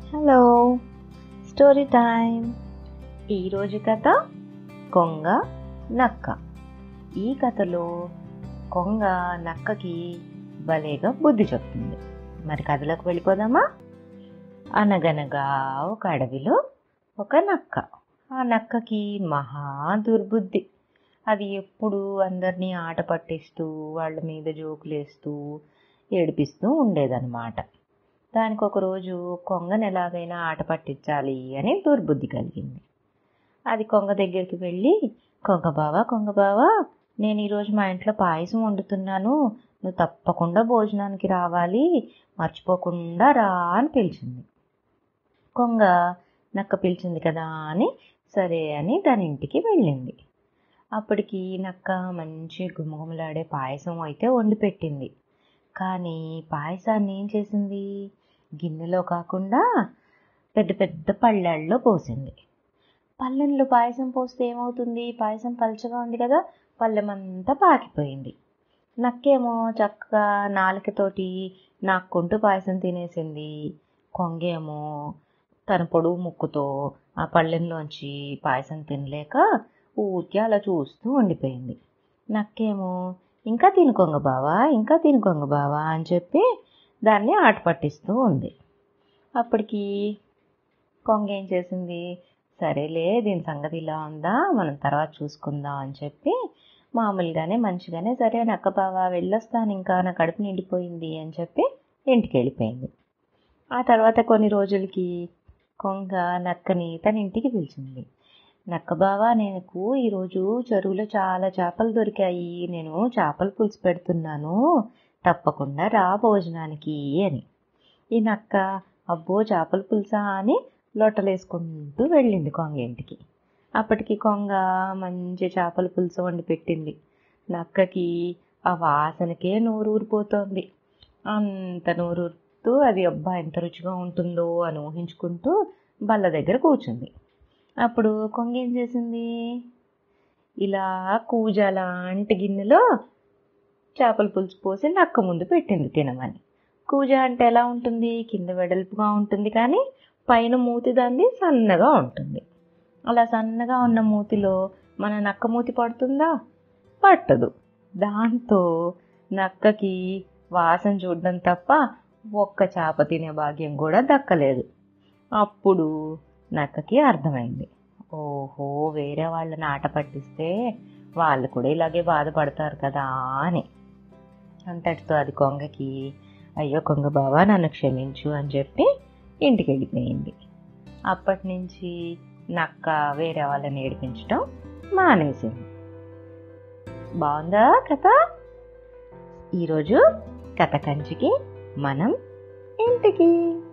hello story time ఈరోజు కథ కొంగ నక్క ఈ కథలో కొంగ నక్కకి భలేగా బుద్ధి చెప్తుంది మరి కథలోకి వెళ్ళిపోదామా అనగనగా ఒక అడవిలో ఒక నక్క ఆ నక్కకి మహా దుర్బుద్ధి అది ఎప్పుడు అందరినీ ఆట పట్టిస్తూ వాళ్ళ మీద జోకులేస్తూ ఏడిపిస్తూ ఉండేదన్నమాట దానికి ఒకరోజు కొంగను ఎలాగైనా ఆట పట్టించాలి అని దుర్బుద్ధి కలిగింది అది కొంగ దగ్గరికి వెళ్ళి కొంగ బావా కొంగ బావా నేను ఈరోజు మా ఇంట్లో పాయసం వండుతున్నాను నువ్వు తప్పకుండా భోజనానికి రావాలి మర్చిపోకుండా రా అని పిలిచింది కొంగ నక్క పిలిచింది కదా అని సరే అని దాని ఇంటికి వెళ్ళింది అప్పటికి నక్క మంచి గుమగుమలాడే పాయసం అయితే వండి పెట్టింది కానీ పాయసాన్ని ఏం చేసింది గిన్నెలో కాకుండా పెద్ద పెద్ద పళ్ళాల్లో పోసింది పళ్ళెంలో పాయసం పోస్తే ఏమవుతుంది పాయసం పల్చగా ఉంది కదా పళ్ళెమంతా పాకిపోయింది నక్కేమో చక్కగా నాలుకతోటి నాక్కుంటూ పాయసం తినేసింది కొంగేమో తన పొడుగు ముక్కుతో ఆ పళ్ళెంలోంచి పాయసం తినలేక ఊరికే అలా చూస్తూ ఉండిపోయింది నక్కేమో ఇంకా తినుకొంగ బావా ఇంకా తినుకొంగ బావా అని చెప్పి దాన్ని ఆట పట్టిస్తూ ఉంది అప్పటికి కొంగ ఏం చేసింది సరేలే దీని సంగతి ఇలా ఉందా మనం తర్వాత చూసుకుందాం అని చెప్పి మామూలుగానే మంచిగానే సరే నక్క బావా వెళ్ళొస్తాను ఇంకా నా కడుపు నిండిపోయింది అని చెప్పి ఇంటికి వెళ్ళిపోయింది ఆ తర్వాత కొన్ని రోజులకి కొంగ నక్కని తన ఇంటికి పిలిచింది నక్క బావా నేను ఈరోజు చెరువులో చాలా చేపలు దొరికాయి నేను చేపల పులుసు పెడుతున్నాను తప్పకుండా రా భోజనానికి అని ఈ నక్క అబ్బో చేపల పులుసా అని లొట్టలేసుకుంటూ వెళ్ళింది కొంగ ఇంటికి అప్పటికి కొంగ మంచి చేపల పులుసు వండి పెట్టింది నక్కకి ఆ వాసనకే నోరు ఊరిపోతోంది అంత నోరూరుతూ అది అబ్బా ఎంత రుచిగా ఉంటుందో అని ఊహించుకుంటూ బల్ల దగ్గర కూర్చుంది అప్పుడు కొంగ ఏం చేసింది ఇలా కూజ లాంటి గిన్నెలో చేపల పులుసు పోసి నక్క ముందు పెట్టింది తినమని కూజ అంటే ఎలా ఉంటుంది కింద వెడల్పుగా ఉంటుంది కానీ పైన మూతి దాన్ని సన్నగా ఉంటుంది అలా సన్నగా ఉన్న మూతిలో మన నక్క మూతి పడుతుందా పట్టదు దాంతో నక్కకి వాసన చూడడం తప్ప ఒక్క చేప తినే భాగ్యం కూడా దక్కలేదు అప్పుడు నక్కకి అర్థమైంది ఓహో వేరే వాళ్ళని ఆట పట్టిస్తే వాళ్ళు కూడా ఇలాగే బాధపడతారు కదా అని అంతటితో అది కొంగకి అయ్యో కొంగ బావా నన్ను క్షమించు అని చెప్పి ఇంటికి వెళ్ళిపోయింది అప్పటి నుంచి నక్క వేరే వాళ్ళని ఏడిపించడం మానేసింది బాగుందా కథ ఈరోజు కథ కంచికి మనం ఇంటికి